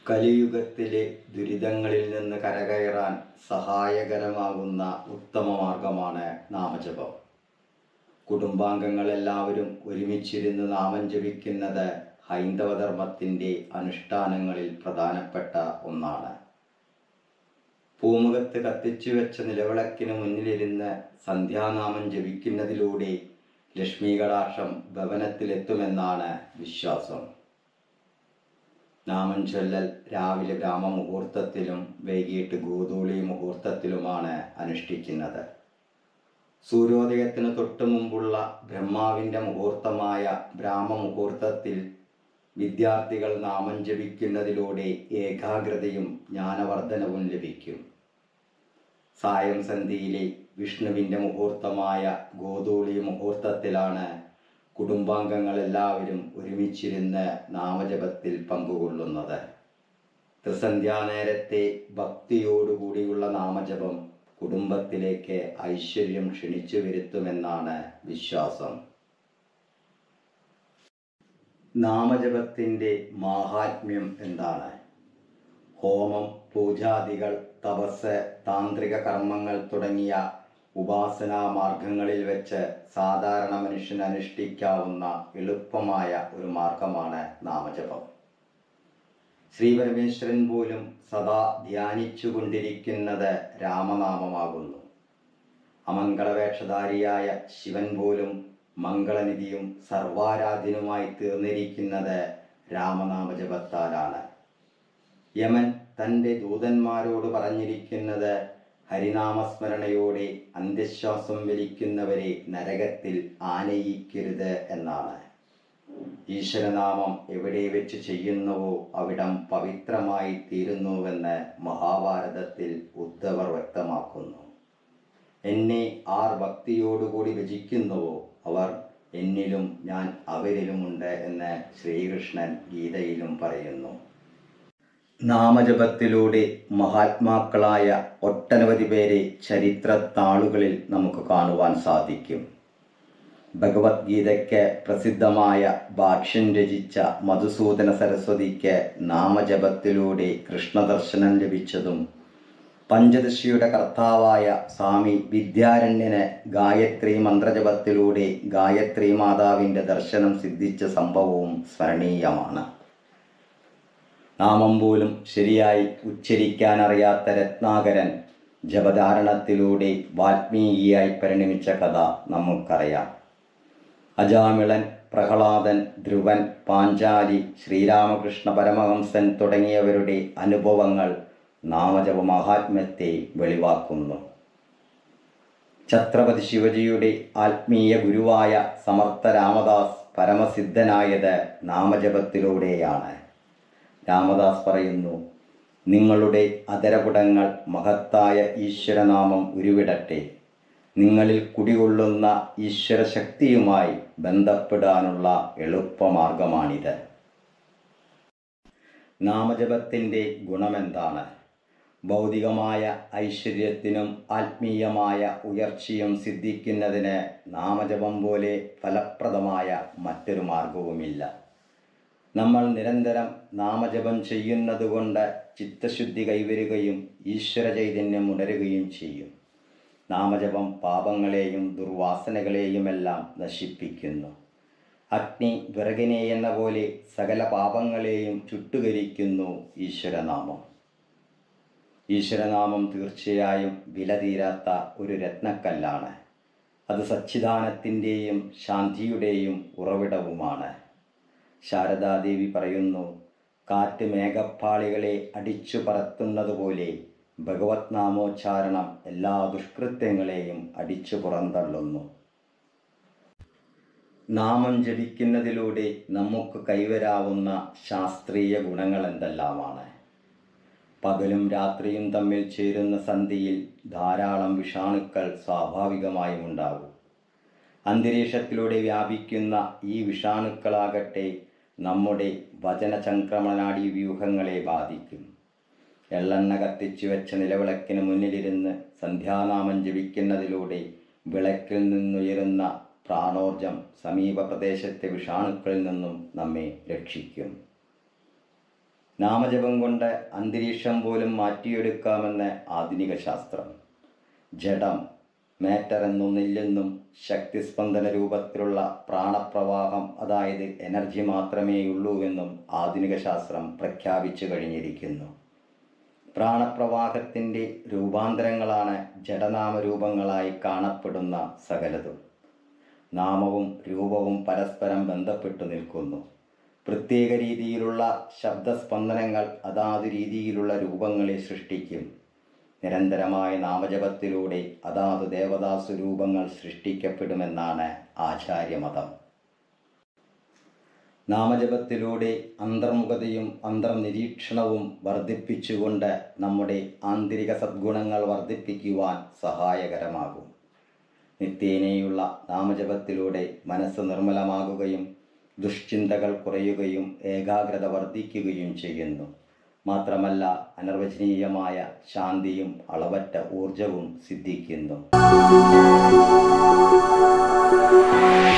കലിയുഗത്തിലെ ദുരിതങ്ങളിൽ നിന്ന് കരകയറാൻ സഹായകരമാകുന്ന ഉത്തമ മാർഗമാണ് നാമജപം കുടുംബാംഗങ്ങൾ എല്ലാവരും ഒരുമിച്ചിരുന്ന് നാമം ജപിക്കുന്നത് ഹൈന്ദവ ധർമ്മത്തിൻ്റെ അനുഷ്ഠാനങ്ങളിൽ പ്രധാനപ്പെട്ട ഒന്നാണ് പൂമുഖത്ത് കത്തിച്ചു വെച്ച നിലവിളക്കിന് മുന്നിലിരുന്ന് സന്ധ്യാനാമം ജപിക്കുന്നതിലൂടെ ലക്ഷ്മി കടാക്ഷം ഭവനത്തിലെത്തുമെന്നാണ് വിശ്വാസം നാമം ചൊല്ലൽ രാവിലെ ബ്രാഹ്മമുഹൂർത്തത്തിലും വൈകിട്ട് ഗോധൂളി മുഹൂർത്തത്തിലുമാണ് അനുഷ്ഠിക്കുന്നത് സൂര്യോദയത്തിന് തൊട്ടു മുമ്പുള്ള ബ്രഹ്മാവിൻ്റെ മുഹൂർത്തമായ ബ്രാഹ്മമുഹൂർത്തത്തിൽ വിദ്യാർത്ഥികൾ നാമം ജപിക്കുന്നതിലൂടെ ഏകാഗ്രതയും ജ്ഞാനവർദ്ധനവും ലഭിക്കും സായം സന്ധിയിലെ വിഷ്ണുവിൻ്റെ മുഹൂർത്തമായ ഗോധൂളി മുഹൂർത്തത്തിലാണ് കുടുംബാംഗങ്ങൾ എല്ലാവരും ഒരുമിച്ചിരുന്ന് നാമജപത്തിൽ പങ്കുകൊള്ളുന്നത് ത്രിസന്ധ്യാനേരത്തെ ഭക്തിയോടുകൂടിയുള്ള നാമജപം കുടുംബത്തിലേക്ക് ഐശ്വര്യം ക്ഷണിച്ചു വരുത്തുമെന്നാണ് വിശ്വാസം നാമജപത്തിൻ്റെ മാഹാത്മ്യം എന്താണ് ഹോമം പൂജാദികൾ തപസ് താന്ത്രിക കർമ്മങ്ങൾ തുടങ്ങിയ ഉപാസനാ മാർഗങ്ങളിൽ വെച്ച് സാധാരണ മനുഷ്യൻ അനുഷ്ഠിക്കാവുന്ന എളുപ്പമായ ഒരു മാർഗമാണ് നാമജപം ശ്രീ പരമേശ്വരൻ പോലും സദാ ധ്യാനിച്ചു കൊണ്ടിരിക്കുന്നത് രാമനാമമാകുന്നു അമംഗളവേഷധാരിയായ ശിവൻ പോലും മംഗളനിധിയും സർവാരാധ്യനുമായി തീർന്നിരിക്കുന്നത് രാമനാമജപത്താലാണ് യമൻ തൻ്റെ ദൂതന്മാരോട് പറഞ്ഞിരിക്കുന്നത് ഹരിനാമസ്മരണയോടെ അന്ത്യശ്വാസം വലിക്കുന്നവരെ നരകത്തിൽ ആനയിക്കരുത് എന്നാണ് ഈശ്വരനാമം എവിടെ വെച്ച് ചെയ്യുന്നുവോ അവിടം പവിത്രമായി തീരുന്നുവെന്ന് മഹാഭാരതത്തിൽ ഉദ്ധവർ വ്യക്തമാക്കുന്നു എന്നെ ആർ ഭക്തിയോടുകൂടി ഭജിക്കുന്നുവോ അവർ എന്നിലും ഞാൻ അവരിലുമുണ്ട് എന്ന് ശ്രീകൃഷ്ണൻ ഗീതയിലും പറയുന്നു നാമജപത്തിലൂടെ മഹാത്മാക്കളായ ഒട്ടനവധി പേരെ ചരിത്ര താളുകളിൽ നമുക്ക് കാണുവാൻ സാധിക്കും ഭഗവത്ഗീതയ്ക്ക് പ്രസിദ്ധമായ ഭാഷ്യം രചിച്ച മധുസൂദന സരസ്വതിക്ക് നാമജപത്തിലൂടെ കൃഷ്ണദർശനം ലഭിച്ചതും പഞ്ചദശിയുടെ കർത്താവായ സ്വാമി വിദ്യാരണ്യന് ഗായത്രി മന്ത്രജപത്തിലൂടെ ഗായത്രി മാതാവിൻ്റെ ദർശനം സിദ്ധിച്ച സംഭവവും സ്മരണീയമാണ് നാമം പോലും ശരിയായി ഉച്ചരിക്കാൻ അറിയാത്ത രത്നാകരൻ ജപധാരണത്തിലൂടെ വാൽമീകിയായി പരിണമിച്ച കഥ നമുക്കറിയാം അജാമിളൻ പ്രഹ്ലാദൻ ധ്രുവൻ പാഞ്ചാലി ശ്രീരാമകൃഷ്ണ പരമഹംസൻ തുടങ്ങിയവരുടെ അനുഭവങ്ങൾ നാമജപ മഹാത്മ്യത്തെ വെളിവാക്കുന്നു ഛത്രപതി ശിവജിയുടെ ആത്മീയ ഗുരുവായ സമർത്ഥ രാമദാസ് പരമസിദ്ധനായത് നാമജപത്തിലൂടെയാണ് രാമദാസ് പറയുന്നു നിങ്ങളുടെ അതരപുടങ്ങൾ മഹത്തായ ഈശ്വരനാമം ഉരുവിടട്ടെ നിങ്ങളിൽ കുടികൊള്ളുന്ന ഈശ്വരശക്തിയുമായി ബന്ധപ്പെടാനുള്ള എളുപ്പമാർഗമാണിത് നാമജപത്തിൻ്റെ ഗുണമെന്താണ് ഭൗതികമായ ഐശ്വര്യത്തിനും ആത്മീയമായ ഉയർച്ചയും സിദ്ധിക്കുന്നതിന് നാമജപം പോലെ ഫലപ്രദമായ മറ്റൊരു മാർഗവുമില്ല നമ്മൾ നിരന്തരം നാമജപം ചെയ്യുന്നതുകൊണ്ട് ചിത്തശുദ്ധി കൈവരുകയും ഈശ്വര ചൈതന്യം ഉണരുകയും ചെയ്യും നാമജപം പാപങ്ങളെയും ദുർവാസനകളെയുമെല്ലാം നശിപ്പിക്കുന്നു അഗ്നി വിറകിനെ എന്ന പോലെ സകല പാപങ്ങളെയും ചുട്ടുകരിക്കുന്നു ഈശ്വരനാമം ഈശ്വരനാമം തീർച്ചയായും വില തീരാത്ത ഒരു രത്നക്കല്ലാണ് അത് സച്ചിദാനത്തിൻ്റെയും ശാന്തിയുടെയും ഉറവിടവുമാണ് ശാരദാദേവി പറയുന്നു കാറ്റ് മേഘപ്പാളികളെ അടിച്ചു പറത്തുന്നതുപോലെ ഭഗവത് നാമോച്ചാരണം എല്ലാ ദുഷ്കൃത്യങ്ങളെയും അടിച്ചു പുറന്തള്ളുന്നു നാമം ജപിക്കുന്നതിലൂടെ നമുക്ക് കൈവരാവുന്ന ശാസ്ത്രീയ ഗുണങ്ങൾ എന്തെല്ലാമാണ് പകലും രാത്രിയും തമ്മിൽ ചേരുന്ന സന്ധിയിൽ ധാരാളം വിഷാണുക്കൾ സ്വാഭാവികമായും ഉണ്ടാകും അന്തരീക്ഷത്തിലൂടെ വ്യാപിക്കുന്ന ഈ വിഷാണുക്കളാകട്ടെ നമ്മുടെ വചനചംക്രമണാടി വ്യൂഹങ്ങളെ ബാധിക്കും എള്ളെണ്ണ കത്തിച്ചു വെച്ച നിലവിളക്കിന് മുന്നിലിരുന്ന് സന്ധ്യാനാമം ജപിക്കുന്നതിലൂടെ വിളക്കിൽ നിന്നുയരുന്ന പ്രാണോർജം സമീപ പ്രദേശത്തെ വിഷാണുക്കളിൽ നിന്നും നമ്മെ രക്ഷിക്കും നാമജപം കൊണ്ട് അന്തരീക്ഷം പോലും മാറ്റിയെടുക്കാമെന്ന് ആധുനിക ശാസ്ത്രം ജഡം മാറ്റർ എന്നൊന്നില്ലെന്നും ശക്തിസ്പന്ദന രൂപത്തിലുള്ള പ്രാണപ്രവാഹം അതായത് എനർജി മാത്രമേയുള്ളൂ എന്നും ആധുനിക ശാസ്ത്രം പ്രഖ്യാപിച്ചു കഴിഞ്ഞിരിക്കുന്നു പ്രാണപ്രവാഹത്തിൻ്റെ രൂപാന്തരങ്ങളാണ് ജഡനാമരൂപങ്ങളായി കാണപ്പെടുന്ന സകലതും നാമവും രൂപവും പരസ്പരം ബന്ധപ്പെട്ടു നിൽക്കുന്നു പ്രത്യേക രീതിയിലുള്ള ശബ്ദസ്പന്ദനങ്ങൾ അതാത് രീതിയിലുള്ള രൂപങ്ങളെ സൃഷ്ടിക്കും നിരന്തരമായ നാമജപത്തിലൂടെ അതാത് ദേവതാസു രൂപങ്ങൾ സൃഷ്ടിക്കപ്പെടുമെന്നാണ് ആചാര്യമതം നാമജപത്തിലൂടെ അന്തർമുഖതയും അന്തർനിരീക്ഷണവും വർദ്ധിപ്പിച്ചുകൊണ്ട് നമ്മുടെ ആന്തരിക സദ്ഗുണങ്ങൾ വർദ്ധിപ്പിക്കുവാൻ സഹായകരമാകും നിത്യേനയുള്ള നാമജപത്തിലൂടെ മനസ്സ് നിർമ്മലമാകുകയും ദുഷ്ചിന്തകൾ കുറയുകയും ഏകാഗ്രത വർദ്ധിക്കുകയും ചെയ്യുന്നു മാത്രമല്ല അനിർവചനീയമായ ശാന്തിയും അളവറ്റ ഊർജവും സിദ്ധിക്കുന്നു